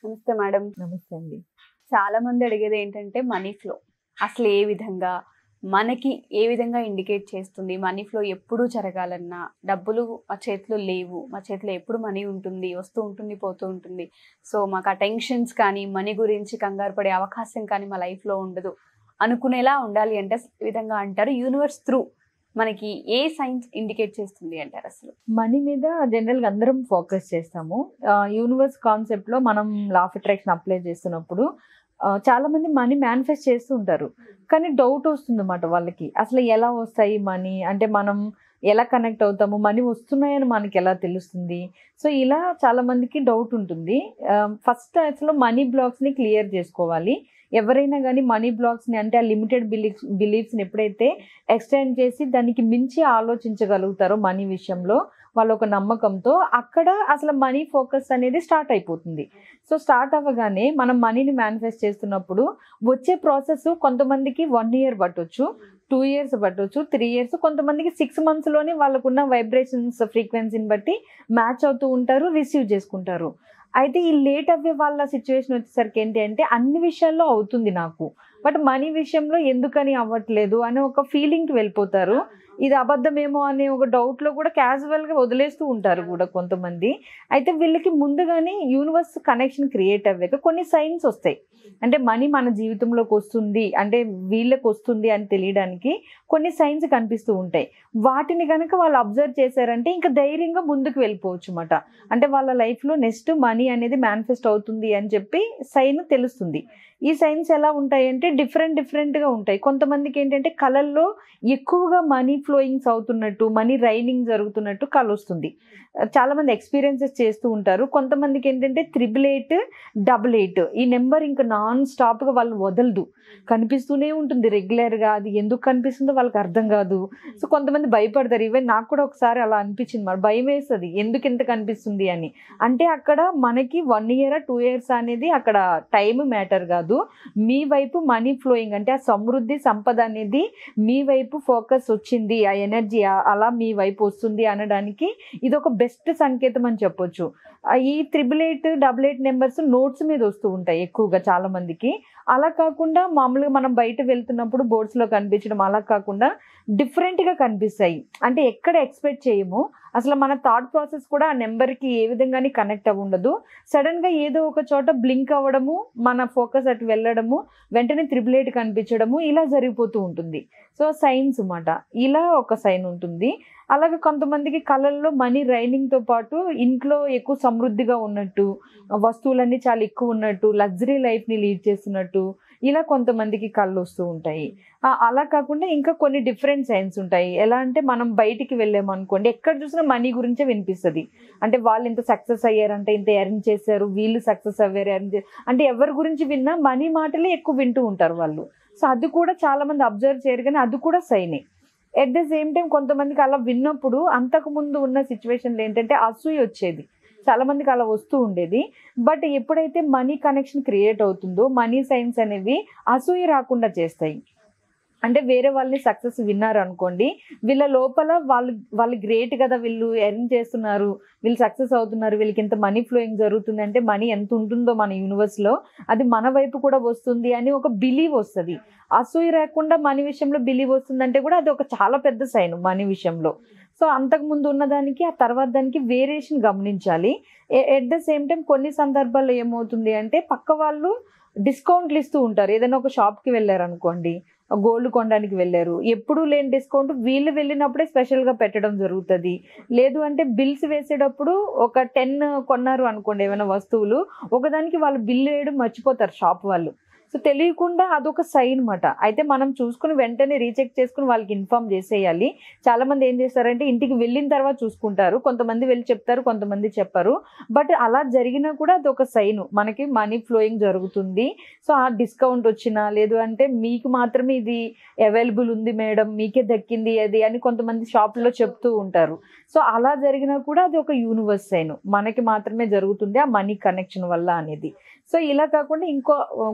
నమస్తే మేడం నమస్తే అండి చాలా మంది అడిగేది ఏంటంటే మనీ ఫ్లో అసలు ఏ విధంగా మనకి ఏ విధంగా ఇండికేట్ చేస్తుంది మనీ ఫ్లో ఎప్పుడు జరగాలన్నా డబ్బులు మా చేతిలో లేవు మా చేతిలో ఎప్పుడు మనీ ఉంటుంది వస్తూ ఉంటుంది పోతూ ఉంటుంది సో మాకు ఆ టెన్షన్స్ కానీ మనీ గురించి కంగారు పడే అవకాశం కానీ మా లైఫ్లో ఉండదు అనుకునేలా ఉండాలి అంటే అసలు ఈ విధంగా అంటారు యూనివర్స్ త్రూ మనకి ఏ సైన్స్ ఇండికేట్ చేస్తుంది అంటారు అసలు మనీ మీద జనరల్ గా అందరం ఫోకస్ చేస్తాము యూనివర్స్ కాన్సెప్ట్ లో మనం లా ఆఫ్ అట్రాక్షన్ అప్లై చేస్తున్నప్పుడు ఆ, చాలా మంది మనీ మేనిఫెస్ట్ చేస్తూ ఉంటారు కానీ డౌట్ వస్తుంది అన్నమాట వాళ్ళకి అసలు ఎలా వస్తాయి మనీ అంటే మనం ఎలా కనెక్ట్ అవుతాము మనీ వస్తున్నాయని మనకి ఎలా తెలుస్తుంది సో ఇలా చాలా మందికి డౌట్ ఉంటుంది ఫస్ట్ అసలు మనీ బ్లాక్స్ ని క్లియర్ చేసుకోవాలి ఎవరైనా కానీ మనీ బ్లాక్స్ ని అంటే ఆ లిమిటెడ్ బిలీఫ్స్ బిలీఫ్స్ ని ఎప్పుడైతే ఎక్స్టెండ్ చేసి దానికి మించి ఆలోచించగలుగుతారో మనీ విషయంలో వాళ్ళ ఒక నమ్మకంతో అక్కడ అసలు మనీ ఫోకస్ అనేది స్టార్ట్ అయిపోతుంది సో స్టార్ట్ అవ్వగానే మనం మనీని మేనిఫెస్ట్ చేస్తున్నప్పుడు వచ్చే ప్రాసెస్ కొంతమందికి వన్ ఇయర్ పట్టొచ్చు టూ ఇయర్స్ పట్టొచ్చు త్రీ ఇయర్స్ కొంతమందికి సిక్స్ మంత్స్లోనే వాళ్ళకున్న వైబ్రేషన్స్ ఫ్రీక్వెన్సీని బట్టి మ్యాచ్ అవుతూ ఉంటారు రిసీవ్ చేసుకుంటారు అయితే ఈ లేట్ అవ్వే వాళ్ళ సిచ్యువేషన్ వచ్చేసరికి ఏంటి అంటే అన్ని విషయాల్లో అవుతుంది నాకు బట్ మనీ విషయంలో ఎందుకని అవ్వట్లేదు అని ఒక ఫీలింగ్కి వెళ్ళిపోతారు ఇది అబద్ధమేమో అనే ఒక డౌట్లో కూడా క్యాజువల్గా వదిలేస్తూ ఉంటారు కూడా కొంతమంది అయితే వీళ్ళకి ముందుగానే యూనివర్స్ కనెక్షన్ క్రియేట్ అవ్వాక కొన్ని సైన్స్ వస్తాయి అంటే మనీ మన జీవితంలోకి వస్తుంది అంటే వీళ్ళకి వస్తుంది అని తెలియడానికి కొన్ని సైన్స్ కనిపిస్తూ ఉంటాయి వాటిని కనుక వాళ్ళు అబ్జర్వ్ చేశారంటే ఇంకా ధైర్యంగా ముందుకు వెళ్ళిపోవచ్చు అన్నమాట అంటే వాళ్ళ లైఫ్లో నెక్స్ట్ మనీ అనేది మేనిఫెస్ట్ అవుతుంది అని చెప్పి సైన్ తెలుస్తుంది ఈ సైన్స్ ఎలా ఉంటాయి అంటే డిఫరెంట్ డిఫరెంట్గా ఉంటాయి కొంతమందికి ఏంటంటే కళల్లో ఎక్కువగా మనీ ఫ్లోయింగ్స్ అవుతున్నట్టు మనీ రైనింగ్ జరుగుతున్నట్టు కళ వస్తుంది చాలా మంది ఎక్స్పీరియన్సెస్ చేస్తూ ఉంటారు కొంతమందికి ఏంటంటే త్రిబుల్ ఎయిట్ డబుల్ ఎయిట్ ఈ నెంబర్ ఇంకా నాన్ స్టాప్గా వాళ్ళు వదలదు కనిపిస్తూనే ఉంటుంది రెగ్యులర్గా అది ఎందుకు కనిపిస్తుందో వాళ్ళకి అర్థం కాదు సో కొంతమంది భయపడతారు ఈవెన్ నాకు కూడా ఒకసారి అలా అనిపించింది మరి భయం వేస్తుంది ఎందుకు ఇంత కనిపిస్తుంది అని అంటే అక్కడ మనకి వన్ ఇయర్ టూ ఇయర్స్ అనేది అక్కడ టైం మ్యాటర్ కాదు మీ వైపు మనీ ఫ్లోయింగ్ అంటే ఆ సమృద్ధి సంపద అనేది మీ వైపు ఫోకస్ వచ్చింది ఆ ఎనర్జీ అలా మీ వైపు వస్తుంది అనడానికి ఇది ఒక బెస్ట్ సంకేతం అని చెప్పొచ్చు ఆ ఈ triple eight double eight numbers notes మీద వస్తూ ఉంటాయి ఎక్కువగా చాలా మందికి అలా కాకుండా మామూలుగా మనం బయట వెళ్తున్నప్పుడు బోర్డ్స్లో కనిపించడం అలా కాకుండా డిఫరెంట్గా కనిపిస్తాయి అంటే ఎక్కడ ఎక్స్పెక్ట్ చేయము అసలు మన థాట్ ప్రాసెస్ కూడా ఆ నెంబర్కి ఏ విధంగానే కనెక్ట్ అవ్వ ఉండదు సడన్గా ఏదో ఒక చోట బ్లింక్ అవ్వడము మన ఫోకస్ అటు వెళ్ళడము వెంటనే త్రిబుల్ ఎయిట్ కనిపించడము ఇలా జరిగిపోతూ ఉంటుంది సో సైన్స్ అన్నమాట ఇలా ఒక సైన్ ఉంటుంది అలాగే కొంతమందికి కళల్లో మనీ రైనింగ్తో పాటు ఇంట్లో ఎక్కువ సమృద్ధిగా ఉన్నట్టు వస్తువులన్నీ చాలా ఎక్కువ ఉన్నట్టు లగ్జరీ లైఫ్ని లీడ్ చేస్తున్నట్టు ఇలా కొంతమందికి కళ్ళు వస్తూ ఉంటాయి ఆ, అలా కాకుండా ఇంకా కొన్ని డిఫరెంట్ సైన్స్ ఉంటాయి ఎలా అంటే మనం బయటికి వెళ్ళాము అనుకోండి ఎక్కడ చూసినా మనీ గురించే వినిపిస్తుంది అంటే వాళ్ళు ఇంత సక్సెస్ అయ్యారంటే ఇంత ఎర్న్ చేశారు వీళ్ళు సక్సెస్ అయ్యారు ఎర్న్ చే అంటే ఎవరి గురించి విన్నా మనీ మాటలే ఎక్కువ వింటూ ఉంటారు వాళ్ళు సో అది కూడా చాలా మంది అబ్జర్వ్ చేయరు కానీ అది కూడా సైనే ఎట్ ద సేమ్ టైం కొంతమందికి అలా విన్నప్పుడు అంతకు ముందు ఉన్న సిచ్యువేషన్లో ఏంటంటే అసూయ వచ్చేది చాలా మందికి అలా వస్తూ ఉండేది బట్ ఎప్పుడైతే మనీ కనెక్షన్ క్రియేట్ అవుతుందో మనీ సైన్స్ అనేవి అసూయ రాకుండా చేస్తాయి అంటే వేరే వాళ్ళని సక్సెస్ విన్నారు అనుకోండి వీళ్ళ లోపల వాళ్ళు వాళ్ళు గ్రేట్ కదా వీళ్ళు ఎర్న్ చేస్తున్నారు వీళ్ళు సక్సెస్ అవుతున్నారు వీళ్ళకి ఇంత మనీ ఫ్లోయింగ్ జరుగుతుంది అంటే మనీ ఎంత ఉంటుందో మన యూనివర్స్లో అది మన వైపు కూడా వస్తుంది అని ఒక బిలీవ్ వస్తుంది అసూయ రాకుండా మనీ విషయంలో బిలీవ్ వస్తుందంటే కూడా అది ఒక చాలా పెద్ద సైన్ మనీ విషయంలో సో అంతకు ముందు ఉన్నదానికి ఆ తర్వాత దానికి వేరియేషన్ గమనించాలి ఎట్ ద సేమ్ టైం కొన్ని సందర్భాల్లో ఏమవుతుంది అంటే పక్క వాళ్ళు డిస్కౌంట్లు ఇస్తూ ఉంటారు ఏదైనా ఒక షాప్కి వెళ్ళారు అనుకోండి గోల్డ్ కొనడానికి వెళ్ళారు ఎప్పుడూ లేని డిస్కౌంట్ వీళ్ళు వెళ్ళినప్పుడే స్పెషల్గా పెట్టడం జరుగుతుంది లేదు అంటే బిల్స్ వేసేటప్పుడు ఒక టెన్ కొన్నారు అనుకోండి ఏమైనా వస్తువులు ఒకదానికి వాళ్ళు బిల్ వేయడం మర్చిపోతారు షాప్ వాళ్ళు సో తెలియకుండా అదొక సైన్ మాట అయితే మనం చూసుకుని వెంటనే రీచెక్ చేసుకుని వాళ్ళకి ఇన్ఫామ్ చేసేయాలి చాలా మంది ఏం చేస్తారంటే ఇంటికి వెళ్ళిన తర్వాత చూసుకుంటారు కొంతమంది వెళ్ళి చెప్తారు కొంతమంది చెప్పరు బట్ అలా జరిగినా కూడా అదొక సైన్ మనకి మనీ ఫ్లోయింగ్ జరుగుతుంది సో ఆ డిస్కౌంట్ వచ్చినా లేదు అంటే మీకు మాత్రమే ఇది అవైలబుల్ ఉంది మేడం మీకే దక్కింది అది అని కొంతమంది షాపుల్లో చెప్తూ ఉంటారు సో అలా జరిగినా కూడా అది ఒక యూనివర్స్ సైన్ మనకి మాత్రమే జరుగుతుంది ఆ మనీ కనెక్షన్ వల్ల అనేది సో ఇలా కాకుండా ఇంకో కొన్ని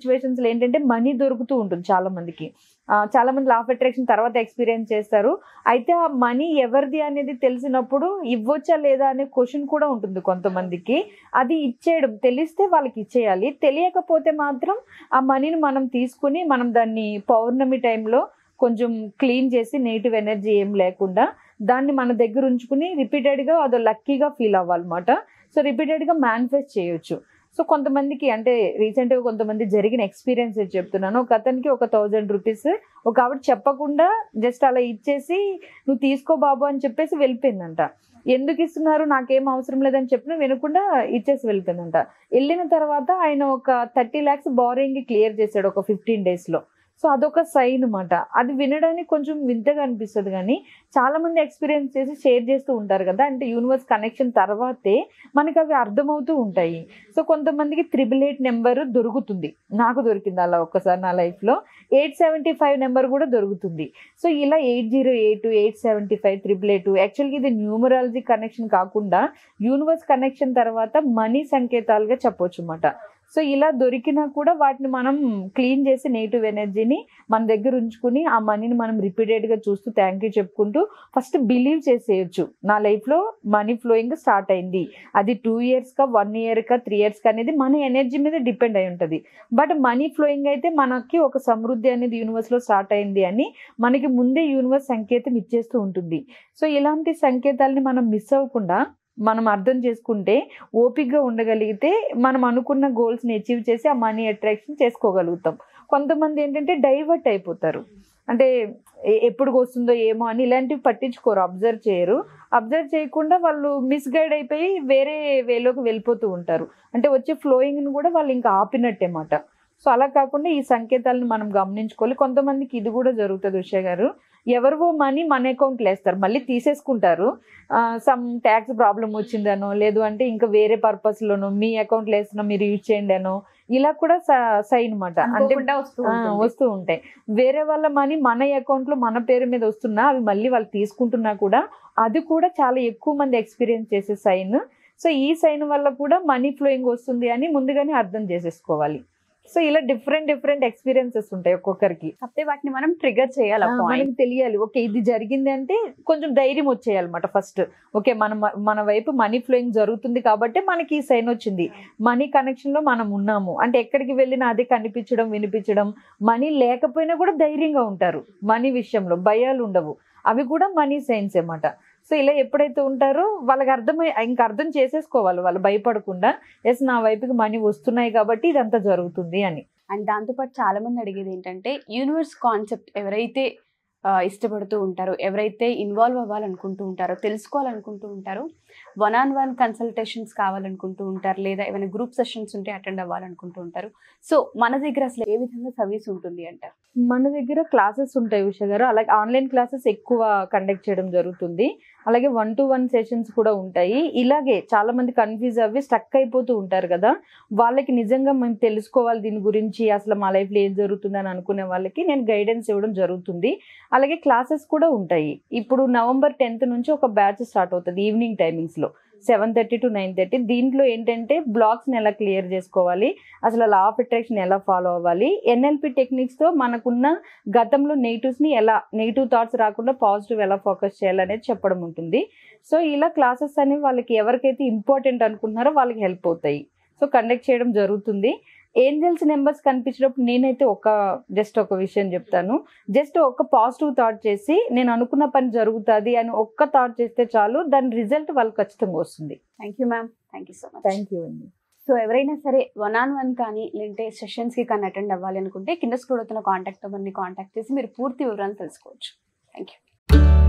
సిచ్యువేషన్స్ లో ఏంటంటే మనీ దొరుకుతూ ఉంటుంది చాలా మందికి ఆ, చాలా మంది లా ఆఫ్ అట్రాక్షన్ తర్వాత ఎక్స్పీరియన్స్ చేస్తారు అయితే ఆ మనీ ఎవరిది అనేది తెలిసినప్పుడు ఇవ్వొచ్చా లేదా అనే క్వశ్చన్ కూడా ఉంటుంది కొంతమందికి అది ఇచ్చేయడం తెలిస్తే వాళ్ళకి ఇచ్చేయాలి తెలియకపోతే మాత్రం ఆ మనీని మనం తీసుకుని మనం దాన్ని పౌర్ణమి టైంలో కొంచెం క్లీన్ చేసి నెగిటివ్ ఎనర్జీ ఏం లేకుండా దాన్ని మన దగ్గర ఉంచుకుని రిపీటెడ్గా అదో లక్కీగా ఫీల్ అవ్వాలన్నమాట సో రిపీటెడ్గా మేనిఫెస్ట్ చేయొచ్చు సో కొంతమందికి అంటే రీసెంట్గా కొంతమంది జరిగిన ఎక్స్పీరియన్స్ చెప్తున్నాను ఒక అతనికి ఒక థౌజండ్ రూపీస్ ఒక ఆవిడ చెప్పకుండా జస్ట్ అలా ఇచ్చేసి నువ్వు తీసుకో బాబు అని చెప్పేసి వెళ్ళిపోయిందంట ఎందుకు ఇస్తున్నారు నాకేం అవసరం లేదని చెప్పిన వినకుండా ఇచ్చేసి వెళ్ళిపోయిందంట వెళ్ళిన తర్వాత ఆయన ఒక థర్టీ ల్యాక్స్ బారింగ్ క్లియర్ చేశాడు ఒక ఫిఫ్టీన్ డేస్లో సో అదొక సైన్ అనమాట అది వినడానికి కొంచెం వింతగా అనిపిస్తుంది కానీ చాలా మంది ఎక్స్పీరియన్స్ చేసి షేర్ చేస్తూ ఉంటారు కదా అంటే యూనివర్స్ కనెక్షన్ తర్వాతే మనకి అవి అర్థమవుతూ ఉంటాయి సో కొంతమందికి త్రిబుల్ ఎయిట్ నెంబర్ దొరుకుతుంది నాకు దొరికింది అలా ఒక్కసారి నా లైఫ్లో ఎయిట్ సెవెంటీ ఫైవ్ నెంబర్ కూడా దొరుకుతుంది సో ఇలా eight zero eight eight seventy five triple eight యాక్చువల్గా ఇది న్యూమరాలజీ కనెక్షన్ కాకుండా యూనివర్స్ కనెక్షన్ తర్వాత మనీ సంకేతాలుగా చెప్పొచ్చు అన్నమాట సో ఇలా దొరికినా కూడా వాటిని మనం క్లీన్ చేసి నెగిటివ్ ఎనర్జీని మన దగ్గర ఉంచుకుని ఆ మనీని మనం రిపీటెడ్గా చూస్తూ థ్యాంక్ యూ చెప్పుకుంటూ ఫస్ట్ బిలీవ్ చేసేయచ్చు నా లైఫ్లో మనీ ఫ్లోయింగ్ స్టార్ట్ అయింది అది టూ ఇయర్స్కా వన్ ఇయర్కా త్రీ ఇయర్స్కా అనేది మన ఎనర్జీ మీద డిపెండ్ అయి ఉంటుంది బట్ మనీ ఫ్లోయింగ్ అయితే మనకి ఒక సమృద్ధి అనేది యూనివర్స్లో స్టార్ట్ అయింది అని మనకి ముందే యూనివర్స్ సంకేతం ఇచ్చేస్తూ ఉంటుంది సో ఇలాంటి సంకేతాలని మనం మిస్ అవ్వకుండా మనం అర్థం చేసుకుంటే ఓపిక్గా ఉండగలిగితే మనం అనుకున్న గోల్స్ని అచీవ్ చేసి ఆ మనీ అట్రాక్షన్ చేసుకోగలుగుతాం కొంతమంది ఏంటంటే డైవర్ట్ అయిపోతారు అంటే ఎ- ఎప్పుడు వస్తుందో ఏమో అని ఇలాంటివి పట్టించుకోరు అబ్జర్వ్ చేయరు అబ్జర్వ్ చేయకుండా వాళ్ళు మిస్గైడ్ అయిపోయి వేరే వేలోకి వెళ్ళిపోతూ ఉంటారు అంటే వచ్చే ఫ్లోయింగ్ని కూడా వాళ్ళు ఇంకా ఆపినట్టే మాట సో అలా కాకుండా ఈ సంకేతాలను మనం గమనించుకోవాలి కొంతమందికి ఇది కూడా జరుగుతుంది ఉషా గారు ఎవరివో మనీ మన అకౌంట్లో వేస్తారు మళ్ళీ తీసేసుకుంటారు సమ్ ట్యాక్స్ ప్రాబ్లం వచ్చిందనో లేదు అంటే ఇంకా వేరే పర్పస్లోనో మీ అకౌంట్లో వేస్తున్నా మీరు యూజ్ చేయండి అనో ఇలా కూడా సైన్ అనమాట అంటే అనుకోకుండా వస్తూ ఆ, ఉంటుంది. వస్తూ ఉంటాయి వేరే వాళ్ళ మనీ మన అకౌంట్ లో మన పేరు మీద వస్తున్నా అవి మళ్ళీ వాళ్ళు తీసుకుంటున్నా కూడా అది కూడా చాలా ఎక్కువ మంది ఎక్స్పీరియన్స్ చేసే సైన్ సో ఈ సైన్ వల్ల కూడా మనీ ఫ్లోయింగ్ వస్తుంది అని ముందుగానే అర్థం చేసేసుకోవాలి సో ఇలా డిఫరెంట్ డిఫరెంట్ ఎక్స్పీరియన్సెస్ ఉంటాయి ఒక్కొక్కరికి కాకపోతే వాటిని మనం ట్రిగర్ చేయాలి ఆ, ఆ పాయింట్ మనకి తెలియాలి ఓకే ఇది జరిగింది అంటే కొంచెం ధైర్యం వచ్చేయాలన్నమాట ఫస్ట్ ఓకే మన మన వైపు మనీ ఫ్లోయింగ్ జరుగుతుంది కాబట్టి మనకి ఈ సైన్ వచ్చింది మనీ కనెక్షన్ లో మనం ఉన్నాము అంటే ఎక్కడికి వెళ్ళినా అదే కనిపించడం వినిపించడం మనీ లేకపోయినా కూడా ధైర్యంగా ఉంటారు మనీ విషయంలో భయాలు ఉండవు అవి కూడా మనీ సైన్స్ అన్నమాట సో ఇలా ఎప్పుడైతే ఉంటారో వాళ్ళకి అర్థమై ఇంకా అర్థం చేసేసుకోవాలి వాళ్ళు భయపడకుండా ఎస్ నా వైపుకి మనీ వస్తున్నాయి కాబట్టి ఇదంతా జరుగుతుంది అని అండ్ దాంతోపాటు చాలా మంది అడిగేది ఏంటంటే యూనివర్స్ కాన్సెప్ట్ ఎవరైతే ఆ, ఇష్టపడుతూ ఉంటారో ఎవరైతే ఇన్వాల్వ్ అవ్వాలనుకుంటూ ఉంటారో తెలుసుకోవాలనుకుంటూ ఉంటారో వన్ ఆన్ వన్ కన్సల్టేషన్స్ కావాలనుకుంటూ ఉంటారు లేదా ఏమైనా గ్రూప్ సెషన్స్ ఉంటే అటెండ్ అవ్వాలనుకుంటూ ఉంటారు సో మన దగ్గర అసలు ఏ విధంగా సర్వీస్ ఉంటుంది అంటారు మన దగ్గర క్లాసెస్ ఉంటాయి ఉష గారు అలాగే ఆన్లైన్ క్లాసెస్ ఎక్కువ కండక్ట్ చేయడం జరుగుతుంది అలాగే వన్ టు వన్ సెషన్స్ కూడా ఉంటాయి ఇలాగే చాలా మంది కన్ఫ్యూజ్ అవ్వి స్టక్ అయిపోతూ ఉంటారు కదా వాళ్ళకి నిజంగా మేము తెలుసుకోవాలి దీని గురించి అసలు మా లైఫ్లో ఏం జరుగుతుంది అని అనుకునే వాళ్ళకి నేను గైడెన్స్ ఇవ్వడం జరుగుతుంది అలాగే క్లాసెస్ కూడా ఉంటాయి ఇప్పుడు నవంబర్ టెన్త్ నుంచి ఒక బ్యాచ్ స్టార్ట్ అవుతుంది ఈవినింగ్ టైమింగ్స్లో seven thirty to nine thirty దీంట్లో ఏంటంటే బ్లాగ్స్ని ఎలా క్లియర్ చేసుకోవాలి అసలు లా ఆఫ్ అట్రాక్షన్ ఎలా ఫాలో అవ్వాలి ఎన్ఎల్పి టెక్నిక్స్తో మనకున్న గతంలో నెగిటివ్స్ని ఎలా నెగిటివ్ థాట్స్ రాకుండా పాజిటివ్ ఎలా ఫోకస్ చేయాలనేది చెప్పడం ఉంటుంది సో ఇలా క్లాసెస్ అనేవి వాళ్ళకి ఎవరికైతే ఇంపార్టెంట్ అనుకుంటున్నారో వాళ్ళకి హెల్ప్ అవుతాయి సో కండక్ట్ చేయడం జరుగుతుంది ఏంజల్స్ నెంబర్స్ కనిపించినప్పుడు నేనైతే ఒక జస్ట్ ఒక విషయం చెప్తాను జస్ట్ ఒక పాజిటివ్ థాట్ చేసి నేను అనుకున్న పని జరుగుతుంది అని ఒక్క థాట్ చేస్తే చాలు దాని రిజల్ట్ వాళ్ళకి ఖచ్చితంగా వస్తుంది thank you ma'am thank you so much thank you అండి సో ఎవరైనా సరే వన్ ఆన్ వన్ కానీ లేదంటే సెషన్స్కి కానీ అటెండ్ అవ్వాలి అనుకుంటే కింద స్క్రోల్ అవుతున్న కాంటాక్ట్ నెంబర్ని కాంటాక్ట్ చేసి మీరు పూర్తి వివరాలు తెలుసుకోవచ్చు థ్యాంక్ యూ